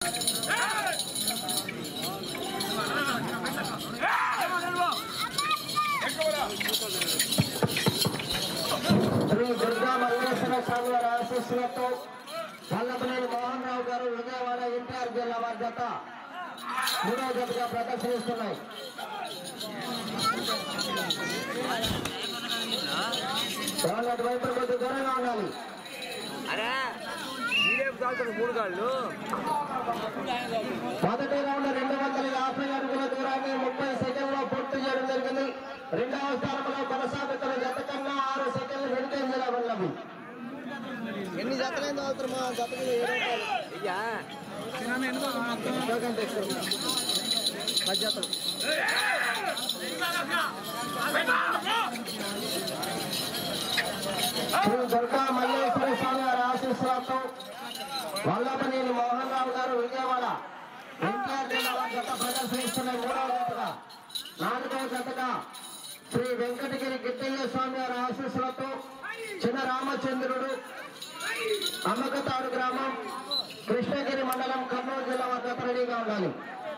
శ్రీ దుర్గా మల్లేశ్వర స్వామి వారి ఆశీస్సులతో వల్లభనేని మోహన్ రావు గారు విజయవాడ ఎన్టీఆర్ జిల్లా వారి జత మూడవ జతగా ప్రదర్శనిస్తున్నాయి ఏమన్నట్టు వైపు కొద్ది దూరంగా ఉండాలి అరే మీరేపు కాలుతారు మూడు కాళ్ళు మొదటి రౌండ్ రెండు వందల యాభై అడుగుల దూరాన్ని ముప్పై సెకండ్లో పూర్తి చేయడం జరిగింది రెండవ స్థానంలో కొనసాగుతున్న జత కన్నా ఆరు సెకండ్లు వెనుకంజలా ఉన్నవి ఎన్ని జతలైంది అవుతారు మా జతకి ఇయ్యా పది జతలు శ్రీ దుర్గా మల్లేశ్వర స్వామి వారి ఆశీస్సులతో వల్లభనేని మోహన్ రావు గారు విజయవాడ ఎన్టీఆర్ జిల్లా వారి జత ప్రదర్శనిస్తున్న మూడవ జతగా నాలుగవ జతగా శ్రీ వెంకటగిరి గిట్టయ్య స్వామి వారి ఆశీస్సులతో చిన్న రామచంద్రుడు అమ్మకతాడు గ్రామం కృష్ణగిరి మండలం కర్నూలు జిల్లా వారి జత రెడీగా ఉండాలి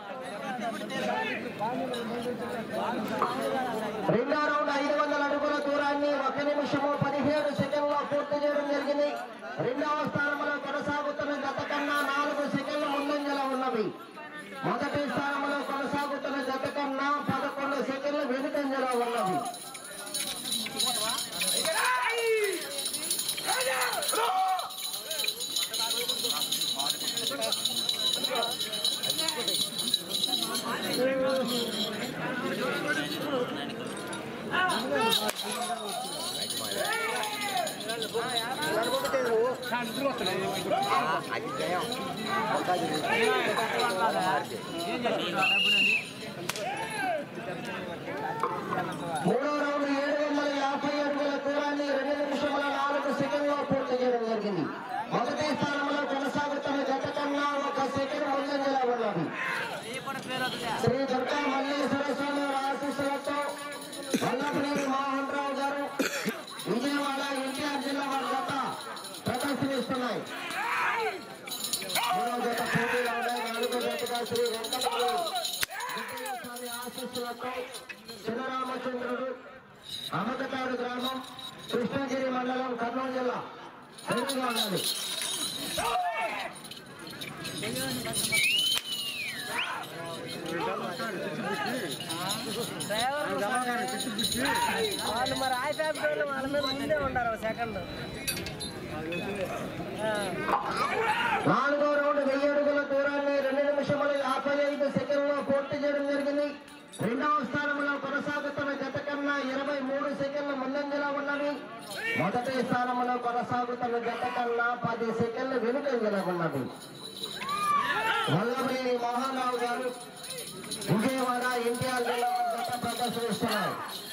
రెండో రౌండ్ ఐదు వందల అడుగుల దూరాన్ని ఒక నిమిషము పదిహేడు సెకండ్లో పూర్తి చేయడం జరిగింది రెండవ స్థానంలో కొనసాగుతున్న జత కన్నా నాలుగు సెకండ్ల ముందంజలో ఉన్నవి మొదటి స్థానంలో కొనసాగుతున్న జత కన్నా పదకొండు సెకండ్ల వెనుకంజలో ఉన్నవి అది జయం మూడో రౌండ్ ఏడు వందల యాభై అడుగుల దూరాన్ని రెండు నిమిషముల నాలుగు సెకండ్లో పూర్తి చేయడం జరిగింది మొదటి స్థానంలో కొనసాగుతున్న జత కన్నా ఒక సెకండ్ ముందంజలో ఉన్నది శ్రీ దుర్గా మల్లేశ్వర స్వామి వారి ఆశీస్సులతో వల్లభనేని మోహన్ రావు గారు విజయవాడ ఎన్టీఆర్ జిల్లా వారి జత ప్రదర్శనిస్తున్నాయి మూడో జత పోటీలో ఉన్నాయి నాలుగో జతగా శ్రీ వెంకటగిరి గిట్టయ్య స్వామి ఆశీస్సులతో చిన్నరామచంద్రుడు అమకతాడు గ్రామం కృష్ణగిరి మండలం కర్నూలు జిల్లా రెడీగా ఉండాలి వాళ్ళు మరి ఆయి ఫ్యాక్టరీ వాళ్ళ మీద ముందే ఉంటారు సెకండ్ నాలుగో రౌండ్ వెయ్యి అడుగుల దూరాన్ని రెండు నిమిషముల యాభై ఐదు సెకండ్లో పూర్తి చేయడం జరిగింది రెండవ స్థానంలో కొనసాగుతున్న జత కన్నా ఇరవై మూడు సెకండ్ల ముందంజలో ఉన్నవి మొదటి స్థానంలో కొనసాగుతున్న జత కన్నా పది సెకండ్లు వెనుకంజలో ఉన్నవి వల్లభనేని మోహన్ రావు గారు విజయవాడ ఎన్టీఆర్ జిల్లా వారి జత ప్రదర్శనిస్తున్నారు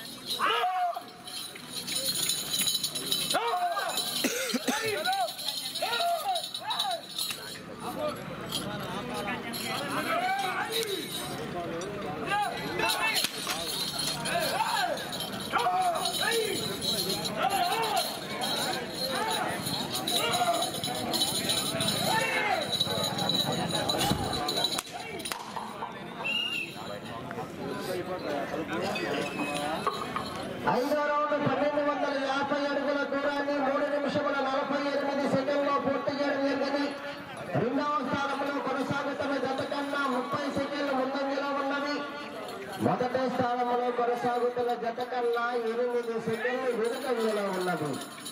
ఐదో రౌండ్ పన్నెండు వందల యాభై అడుగుల దూరాన్ని మూడు నిమిషముల నలభై ఎనిమిది సెకండ్లో పూర్తి చేయడం జరిగింది రెండవ స్థానంలో కొనసాగుతున్న జత కన్నా ముప్పై సెకండ్లు ముందంజలో ఉన్నవి మొదటి స్థానంలో కొనసాగుతున్న జత కన్నా ఎనిమిది సెకండ్లు వెనుకంజలో ఉన్నది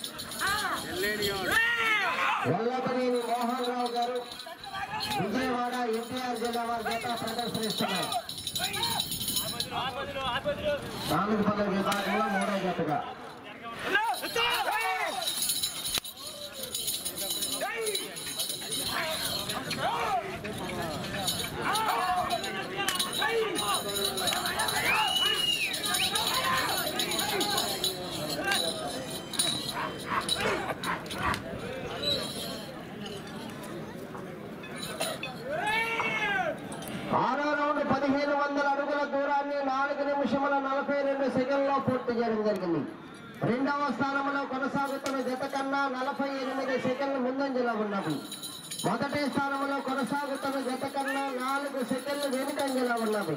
వల్లభనేని మోహన్ రావు గారు విజయవాడ ఎన్టీఆర్ జిల్లా వారి జత ప్రదర్శనిస్తున్నారు నాలుగు పదవి విభాగంలో మూడో జతగా ఆరో రౌండ్ పదిహేను వందల అడుగుల దూరాన్ని నాలుగు నిమిషముల నలభై రెండు సెకండ్లో పూర్తి చేయడం జరిగింది రెండవ స్థానంలో కొనసాగుతున్న జత కన్నా నలభై ఎనిమిది సెకండ్ల ముందంజలో ఉన్నది మొదటి స్థానంలో కొనసాగుతున్న జత కన్నా నాలుగు సెకండ్లు వెనుకంజలో ఉన్నది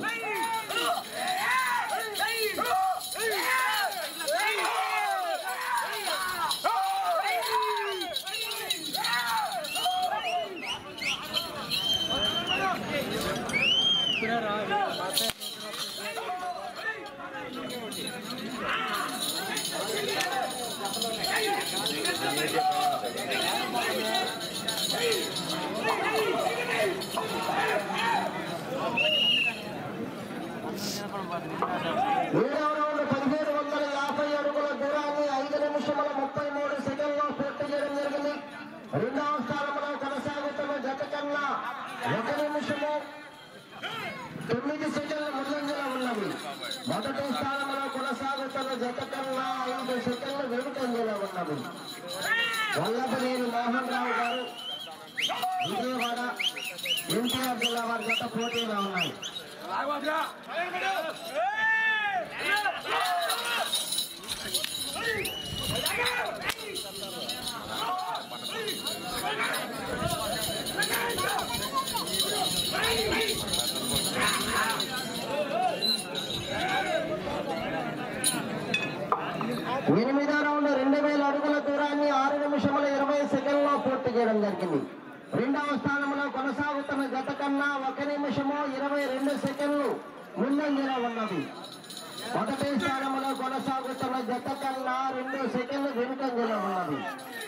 ఏడవ రౌండ్ పదిహేడు వందల యాభై అడుగుల దూరాన్ని ఐదు నిమిషముల ముప్పై మూడు సెకండ్లో పూర్తి చేయడం జరిగింది రెండవ స్థానంలో కొనసాగుతున్న జత కన్నా ఒక నిమిషము తొమ్మిది సెకండ్ల ముందంజలో ఉన్నవి మొదటి స్థానంలో కొనసాగుతున్న జత కన్నా ఐదు సెకండ్ల వెనుకంజలో ఉన్నవి వల్లభనేని మోహన్ రావు గారు విజయవాడ ఎన్టీఆర్ జిల్లా వారి జత పోటీలో ఉన్నాయి ఎనిమిదో రౌండ్ రెండు వేల అడుగుల దూరాన్ని ఆరు నిమిషముల ఇరవై సెకండ్లో పూర్తి చేయడం జరిగింది రెండవ స్థానంలో కొనసాగుతున్న గత కన్నా ఒక నిమిషము ఇరవై రెండు సెకండ్లు ముందంజలో ఉన్నది మొదటి స్థానంలో కొనసాగుతున్న జత కన్నా రెండు సెకండ్లు వెనుకంజలో ఉన్నది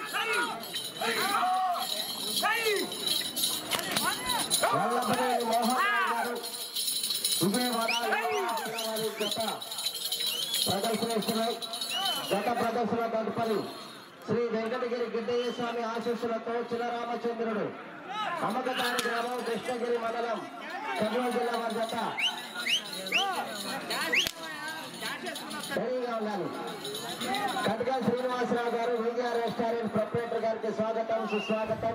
వల్లభనేని మోహన్ రావు గారు విజయవాడ వారి జత ప్రదర్శనిస్తున్నాయి గత ప్రదర్శన తదుపరి శ్రీ వెంకటగిరి గిడ్డయ్య స్వామి ఆశీస్సులతో చినరామచంద్రుడు అమ్మకతాని గ్రామం కృష్ణగిరి మండలం కర్నూలు జిల్లా వారి జత రెడీగా ఉండాలి కటకా శ్రీనివాసరావు గారు విజయఆర్ రెస్టారెంట్ ప్రొపరేటర్ గారికి స్వాగతం సుస్వాగతం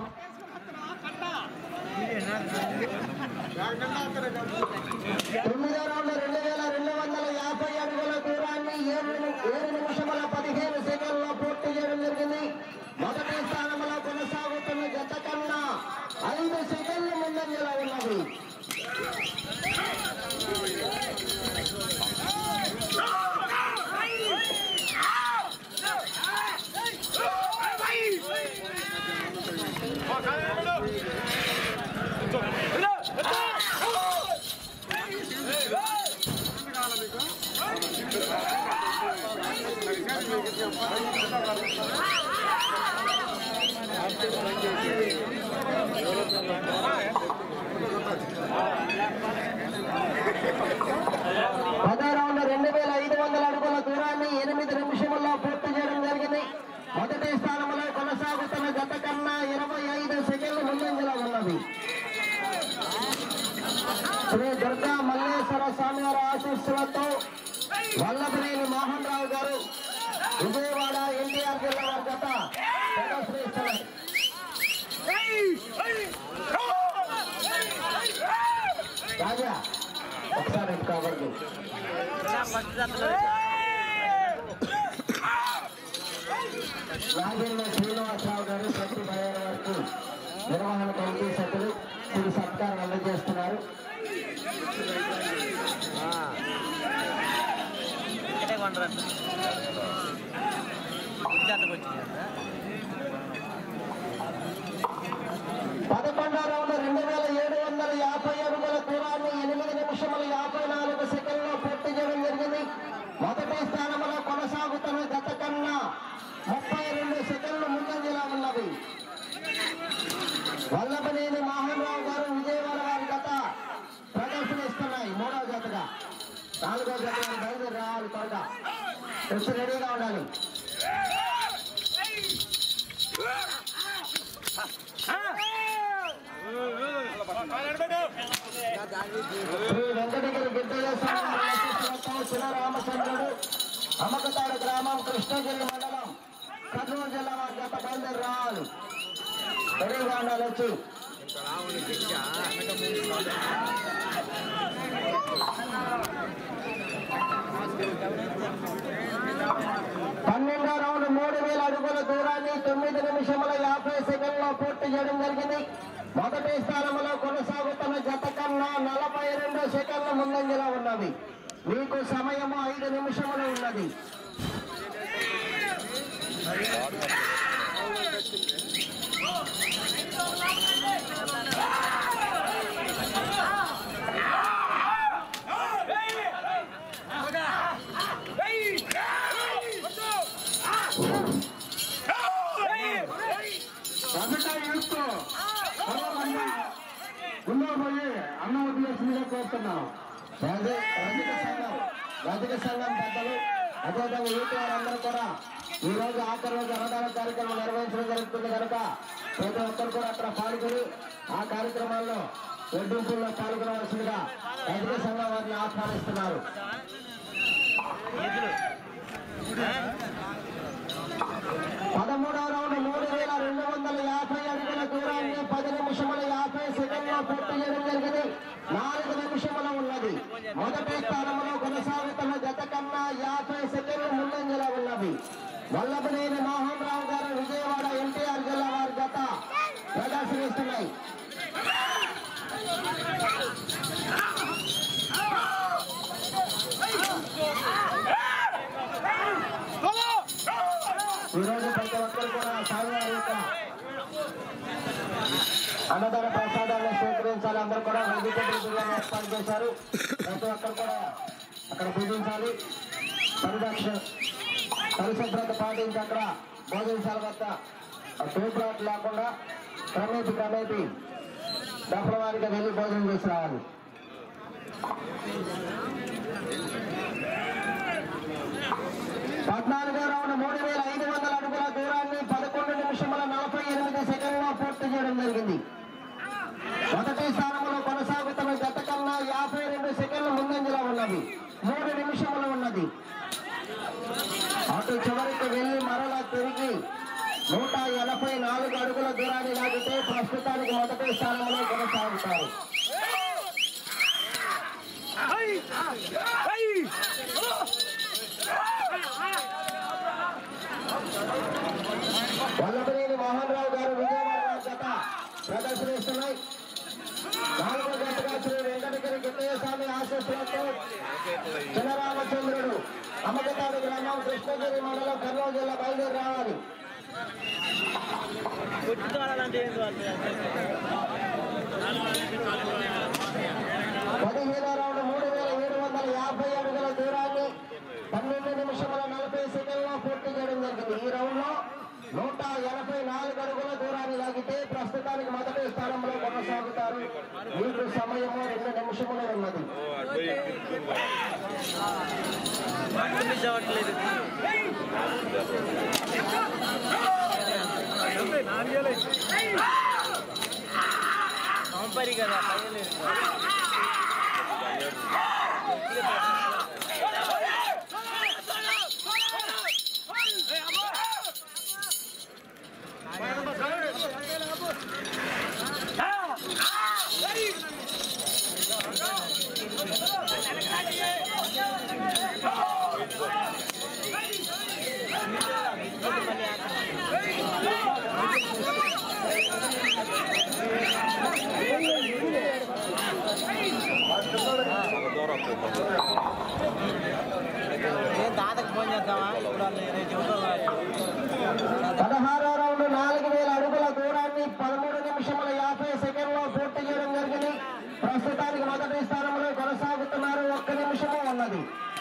తొమ్మిదో రౌండ్ రెండు వేల రెండు వందల యాభై అడుగుల దూరాన్ని ఏడు నిమి- ఏడు నిమిషముల పదిహేను సెకండ్లో పూర్తి చేయడం జరిగింది మొదటి స్థానంలో కొనసాగుతున్న జత కన్నా ఐదు సెకండ్ల ముందంజలో ఉన్నది పదో రౌండ్ రెండు వేల ఐదు వందల అడుగుల దూరాన్ని ఎనిమిది నిమిషముల్లో పూర్తి చేయడం జరిగింది మొదటి స్థానంలో కొనసాగుతున్న గత కన్నా ఇరవై ఐదు సెకండ్లు ముందంజలో ఉన్నది శ్రీ దుర్గా మల్లేశ్వర స్వామివారి ఆశీస్సులతో వల్లభనేని మోహన్ రావు గారు విజయవాడ ఎన్టీఆర్ జిల్లా వారి జత ప్రదర్శనిస్తున్నారు రాజా ఒకసారి ఇటు కాబట్టి రాజేంద్ర శ్రీనివాసరావు గారు ప్రతి బయలు వరకు నిర్వహణ కమిటీ సభ్యులు ఇది సత్కారం అందజేస్తున్నారు ఇక్కడే కొండరండి జతకు వచ్చింది పదకొండో రౌండ్ రెండు వేల ఏడు వందల యాభై అడుగుల దూరాన్ని ఎనిమిది నిమిషముల యాభై నాలుగు సెకండ్లో పూర్తి చేయడం జరిగింది మొదటి స్థానంలో కొనసాగుతున్న గత కన్నా ముప్పై రెండు సెకండ్లు ముందంజలా ఉన్నది వల్లభనేని మోహన్ రావు గారు విజయవాడ వారి గత ప్రదర్శనిస్తున్నాయి మూడో జతగా నాలుగో జత బయలుదేరి రావాలి త్వరగా వచ్చి రెడీగా ఉండాలి శ్రీ వెంకటగిరి గిడ్డయ్య స్వామి ఆశీస్సులతో చినరామచంద్రుడు అమ్మకతాడు గ్రామం కృష్ణగిరి మండలం కర్నూలు జిల్లా వారి గత బయలుదేరి రావాలి రెడీగా ఉండాలి వచ్చి రాముని గిరిజ పన్నెండో రౌండ్ మూడు వేల అడుగుల దూరాన్ని తొమ్మిది నిమిషముల యాభై సెకండ్లో పూర్తి చేయడం జరిగింది మొదటి స్థానంలో కొనసాగుతున్న జత కన్నా నలభై రెండు సెకండ్ల ముందంజలో ఉన్నది మీకు సమయము ఐదు నిమిషములు ఉన్నది రజక యూత్ ముందు పోయి అన్న వదిలేసిందిగా కోరుతున్నాం రజ- రజక సంఘం రజక సంఘం పెద్దలు అదేవిధంగా యూత్ వారందరూ కూడా ఈ రోజు ఆఖరి రోజు అన్నదాన కార్యక్రమం నిర్వహించడం జరుగుతుంది కనుక ప్రతి ఒక్కరు కూడా అక్కడ పాల్గొని ఆ కార్యక్రమాల్లో వడ్డింపుల్లో పాల్గొనవలసిందిగా రజక సంఘం వారిని ఆహ్వానిస్తున్నారు పదమూడవ రౌండ్ మూడు వేల రెండు వందల యాభై అడుగుల దూరాన్ని పది నిమిషముల యాభై సెకండ్లో పూర్తి చేయడం జరిగింది నాలుగు నిమిషముల ఉన్నది మొదటి స్థానంలో కొనసాగుతున్న గత కన్నా యాభై సెకండ్లు ముందంజలో ఉన్నవి వల్లభనేని మోహన్ రావు గారు విజయవాడ ఎన్టీఆర్ జిల్లా వారి గత ప్రదర్శనిస్తున్నాయి ఈరోజు ప్రతి ఒక్కరు కూడా స్వామివారి యొక్క అన్నదాన ప్రసాదాన్ని స్వీకరించాలి అందరూ కూడా వెజిటేబుల్ బిర్యానీ ఏర్పాటు చేశారు ప్రతి ఒక్కరు కూడా అక్కడ పూజించాలి పరిరక్షణ పరిశుభ్రత పాటించి అక్కడ భోజనశాల వద్ద తూపులాట్ లేకుండా క్రమేపి క్రమేపి డబ్బుల వారికి వెళ్ళి భోజనం చేసి రావాలి పద్నాలుగో రౌండ్ మూడు వేల ఐదు వందల అడుగుల దూరాన్ని పదకొండు నిమిషముల నలభై ఎనిమిది సెకండ్లో పూర్తి చేయడం జరిగింది మొదటి స్థానంలో కొనసాగుతున్న గత కన్నా యాభై రెండు సెకండ్ల ముందంజలో ఉన్నది మూడు నిమిషములు ఉన్నది అటు చివరికి వెళ్లి మరలా తిరిగి నూట ఎనభై నాలుగు అడుగుల దూరాన్ని లాగితే ప్రస్తుతానికి మొదటి స్థానంలో కొనసాగుతారు వల్లభనేని మోహన్ రావు గారు విజయవాడ జత ప్రదర్శనిస్తున్నాయి నాలుగో జతగా శ్రీ వెంకటగిరి గిట్టయ్యస్వామి ఆశీస్సులతో చినరామచంద్రుడు అమ్మకతాడు గ్రామం కృష్ణగిరి మండలం కర్నూలు జిల్లా బయలుదేరి రావాలి కొట్టుకోవాలంటే ఏం పదిహేనో రౌండ్ మూడు వేల ఏడు వందల యాభై అడుగుల దూరాన్ని పన్నెండు నిమిషముల నలభై సెకండ్లో పూర్తి చేయడం జరిగింది ఈ రౌండ్ లో నూట ఎనభై నాలుగు అడుగుల దూరాన్ని లాగితే ప్రస్తుతానికి మొదటి స్థానంలో కొనసాగుతారు మీకు సమయము రెండు నిమిషములే ఉన్నది మిస్ అవ్వట్లేదు కంపరి కదా పయ్యలేదు నేను తాతకు ఫోన్ చేద్దామా చూడాలి రేపు చెబుతా పదహారో రౌండ్ నాలుగు వేల అడుగుల దూరాన్ని పదమూడు నిమిషముల యాభై సెకండ్లో పూర్తి చేయడం జరిగింది ప్రస్తుతానికి మొదటి స్థానంలో కొనసాగుతున్నారు ఒక్క నిమిషము ఉన్నది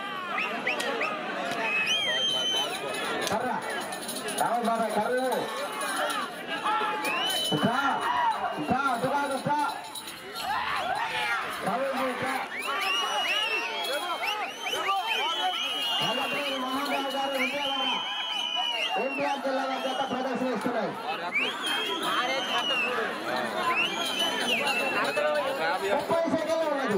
కర్ర రావు బాబా కర్రు ఇట్రా ఇట్రా అటు కాదు ఇట్రా రావు ఇట్రా వల్లభనేని మోహన్ రావు గారు విజయవాడ ఎన్టీఆర్ జిల్లా జత ప్రదర్శనిస్తున్నాయి ముప్పై సెకండ్లు ఉన్నది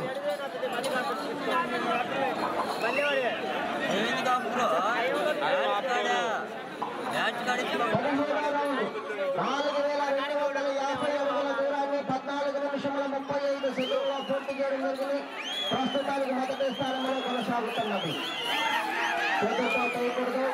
పదిహేడవ రౌండ్ నాలుగు వేల రెండు వందల యాభై అడుగుల దూరాన్ని పద్నాలుగు నిమిషముల ముప్పై ఐదు సెకండ్లో పూర్తి చేయడం జరిగింది ప్రస్తుతానికి మొదటి స్థానంలో కొనసాగుతున్నది చేతులతో చేయకూడదు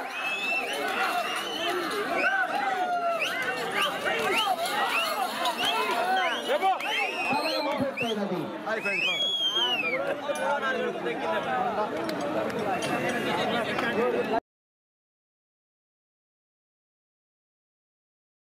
అయిపోయింది